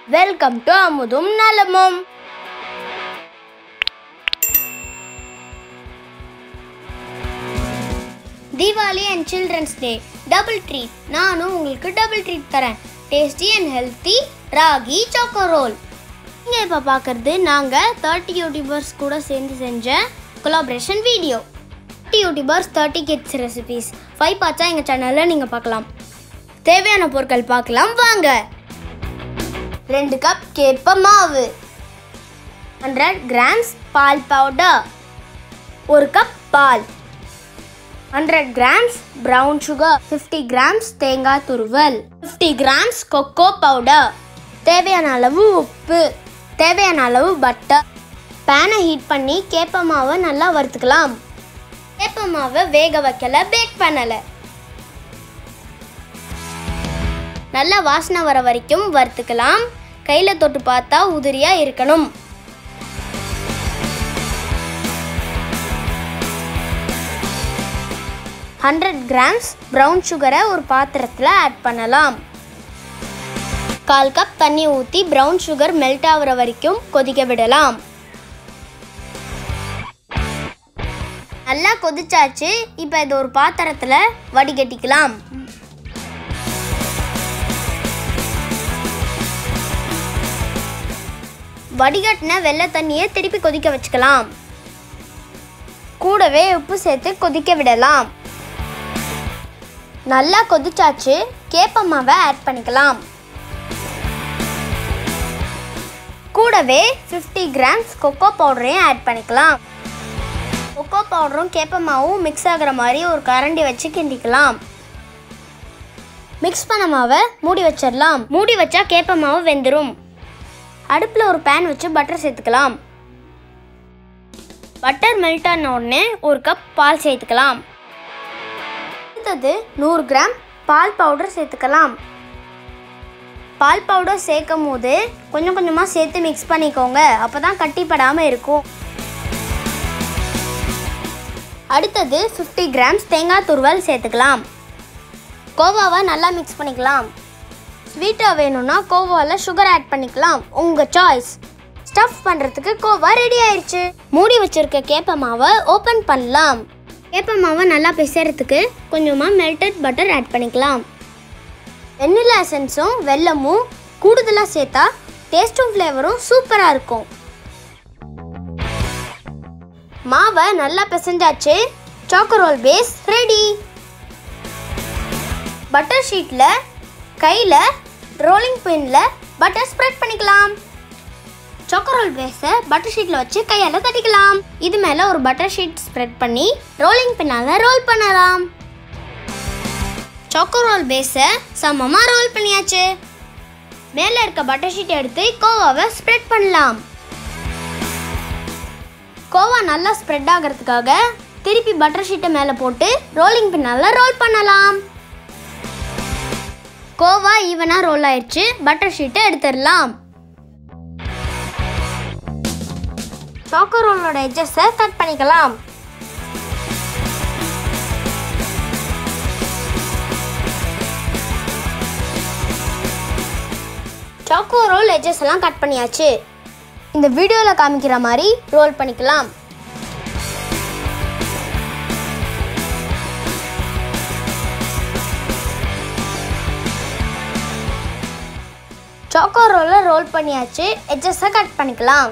welcome to அமுதும் நலமும் Deepavali and children's day double treat நானும் உங்களுக்கு டபுள் ட்ரீட் தரேன் tasty and healthy ragi choco roll நீங்கள் இப்போ பார்க்குறது நாங்கள் தேர்ட்டி யூடியூபர்ஸ் கூட சேர்ந்து செஞ்ச collaboration video thirty YouTubers thirty kids recipes five பார்ட்ஸாக எங்கள் சேனலில் நீங்கள் பார்க்கலாம் தேவையான பொருட்கள் பார்க்கலாம் வாங்க ரெண்டு கப் கேப்ப மாவு ஹண்ட்ரட் கிராம்ஸ் பால் பவுடர் ஒரு கப் பால் hundred grams brown sugar fifty grams தேங்காய் துருவல் ஃபிஃப்டி கிராம்ஸ் கொக்கோ பவுடர் தேவையான அளவு உப்பு தேவையான அளவு பட்டர் பேனை ஹீட் பண்ணி கேப்ப மாவை நல்லா வறுத்துக்கலாம் கேப்ப மாவை வேக வைக்கல பேக் பண்ணலை நல்லா வாசனை வர வரைக்கும் வறுத்துக்கலாம் கையில் தொட்டு பார்த்தா உதிரியாக இருக்கணும் ஹண்ட்ரட் கிராம்ஸ் ப்ரௌன் சுகரை ஒரு பாத்திரத்தில் ஆட் பண்ணலாம் கால் கப் தண்ணி ஊற்றி ப்ரௌன் சுகர் மெல்ட் ஆகிற வரைக்கும் கொதிக்க விடலாம் நல்லா கொதிச்சாச்சு இப்போ இது ஒரு பாத்திரத்தில் வடிகட்டிக்கலாம் வடிகட்டின வெள்ளை தண்ணியை திருப்பி கொதிக்க வச்சுக்கலாம் கூடவே உப்பு சேர்த்து கொதிக்க விடலாம் நல்லா கொதிச்சாச்சு கேப்ப மாவை ஆட் பண்ணிக்கலாம் கூடவே ஃபிஃப்டி கிராம்ஸ் கொக்கோ பவுடரையும் ஆட் பண்ணிக்கலாம் கொக்கோ பவுடரும் கேப்ப மாவும் மிக்ஸ் ஆகிற மாதிரி ஒரு கரண்டி வச்சு கிண்டிக்கலாம் மிக்ஸ் பண்ண மாவை மூடி வச்சிடலாம் மூடி வச்சா கேப்ப மாவு வெந்துடும் அடுப்பில் ஒரு பேன் வச்சு பட்டர் சேர்த்துக்கலாம் பட்டர் மெல்ட் ஆன உடனே ஒரு கப் பால் சேர்த்துக்கலாம் அடுத்தது நூறு கிராம் பால் பவுடர் சேர்த்துக்கலாம் பால் பவுடர் சேர்க்கும் போது கொஞ்சம் கொஞ்சமாக சேர்த்து மிக்ஸ் பண்ணிக்கோங்க அப்போ தான் கட்டிப்படாமல் இருக்கும் அடுத்தது ஃபிஃப்டி கிராம்ஸ் தேங்காய் துருவல் சேர்த்துக்கலாம் கோவாவை நல்லா மிக்ஸ் பண்ணிக்கலாம் ஸ்வீட்டாக வேணும்னா கோவாவில் சுகர் ஆட் பண்ணிக்கலாம் உங்கள் சாய்ஸ் ஸ்டஃப் பண்ணுறதுக்கு கோவா ரெடி ஆயிடுச்சு மூடி வச்சிருக்க கேப்ப மாவை ஓப்பன் பண்ணலாம் கேப்ப மாவை நல்லா பிசைறதுக்கு கொஞ்சமாக மெல்டட் பட்டர் ஆட் பண்ணிக்கலாம் வெண்ணிலா எசன்ஸும் வெல்லமும் கூடுதலாக சேர்த்தா டேஸ்ட்டும் ஃப்ளேவரும் சூப்பராக இருக்கும் மாவை நல்லா பிசைஞ்சாச்சு choco roll base ready butter ஷீட்டில் கையில் ரோலிங் பின்னில் பட்டர் ஸ்ப்ரெட் பண்ணிக்கலாம் சாக்கோ ரோல் பேஸை பட்டர் ஷீட்டில் வச்சு கையால் தட்டிக்கலாம் இது மேலே ஒரு பட்டர் ஷீட் ஸ்ப்ரெட் பண்ணி ரோலிங் பின்னால் ரோல் பண்ணலாம் சாக்கோ ரோல் பேஸை சமமாக ரோல் பண்ணியாச்சு மேலே இருக்க பட்டர் ஷீட் எடுத்து கோவாவை ஸ்ப்ரெட் பண்ணலாம் கோவா நல்லா ஸ்ப்ரெட் ஆகிறதுக்காக திருப்பி பட்டர் ஷீட்டை மேலே போட்டு ரோலிங் பின்னால் ரோல் பண்ணலாம் கோவா ஈவனாக ரோல் ஆயிடுச்சு பட்டர் ஷீட்டை எடுத்துடலாம் சாக்கோ ரோலோட எட்ஜஸை கட் பண்ணிக்கலாம் சாக்கோ ரோல் எட்ஜஸ் எல்லாம் கட் பண்ணியாச்சு இந்த வீடியோவில் காமிக்கிற மாதிரி ரோல் பண்ணிக்கலாம் சாக்கோ ரோலை ரோல் பண்ணியாச்சு எட்ஜஸை கட் பண்ணிக்கலாம்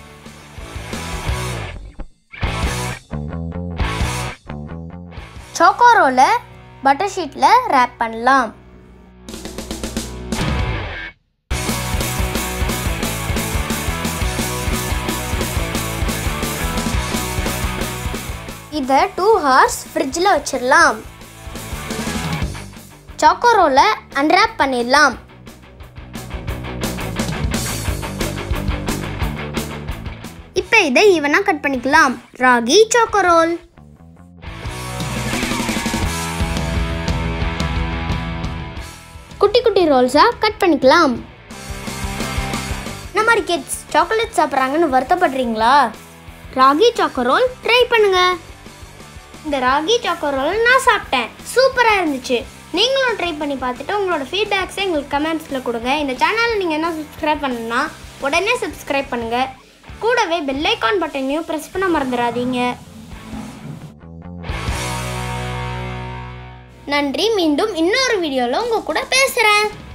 சாக்கோ ரோலை பட்டர் ஷீட்டில் ரேப் பண்ணலாம் இதை டூ ஹார்ஸ் ஃப்ரிட்ஜில் வச்சிடலாம் சாக்கோ ரோலை அன்ராப் பண்ணிடலாம் இப்போ இதை ஈவனாக கட் பண்ணிக்கலாம் ராகி சாக்கோ ரோல் குட்டி குட்டி ரோல்ஸாக கட் பண்ணிக்கலாம் இந்த மாதிரி கிட்ஸ் சாக்லேட் சாப்பிட்றாங்கன்னு வருத்தப்படுறீங்களா ராகி சாக்கோ ரோல் ட்ரை பண்ணுங்க இந்த ராகி சாக்கோ ரோல் நான் சாப்பிட்டேன் சூப்பராக இருந்துச்சு நீங்களும் ட்ரை பண்ணி பார்த்துட்டு உங்களோட ஃபீட்பேக்ஸை எங்களுக்கு கமெண்ட்ஸில் கொடுங்க இந்த சேனலை நீங்கள் என்ன சப்ஸ்கிரைப் பண்ணணும்னா உடனே சப்ஸ்கிரைப் பண்ணுங்கள் கூடவே பெல் ஐக்கான் பட்டனையும் ப்ரெஸ் பண்ண மறந்துடாதீங்க நன்றி மீண்டும் இன்னொரு வீடியோவில் உங்கள் கூட பேசுகிறேன்